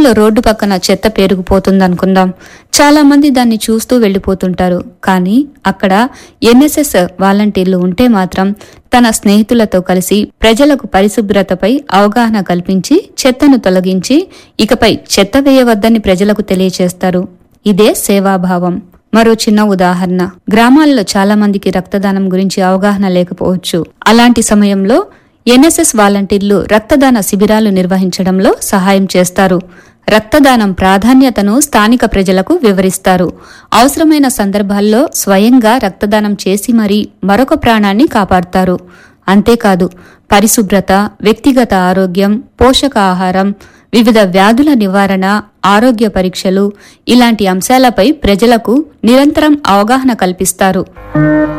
ఊర్లో రోడ్డు పక్కన చెత్త పేరుకుపోతుందనుకుందాం చాలా మంది దాన్ని చూస్తూ వెళ్ళిపోతుంటారు కానీ అక్కడ ఎన్ఎస్ఎస్ వాలంటీర్లు ఉంటే మాత్రం తన స్నేహితులతో కలిసి ప్రజలకు పరిశుభ్రతపై అవగాహన కల్పించి చెత్తను తొలగించి ఇకపై చెత్త వేయవద్దని ప్రజలకు తెలియచేస్తారు ఇదే సేవాభావం మరో చిన్న ఉదాహరణ గ్రామాల్లో చాలా మందికి రక్తదానం గురించి అవగాహన లేకపోవచ్చు అలాంటి సమయంలో ఎన్ఎస్ఎస్ వాలంటీర్లు రక్తదాన శిబిరాలు నిర్వహించడంలో సహాయం చేస్తారు రక్తదానం ప్రాధాన్యతను స్థానిక ప్రజలకు వివరిస్తారు అవసరమైన సందర్భాల్లో స్వయంగా రక్తదానం చేసి మరీ మరొక ప్రాణాన్ని కాపాడతారు అంతేకాదు పరిశుభ్రత వ్యక్తిగత ఆరోగ్యం పోషకాహారం వివిధ వ్యాధుల నివారణ ఆరోగ్య పరీక్షలు ఇలాంటి అంశాలపై ప్రజలకు నిరంతరం అవగాహన కల్పిస్తారు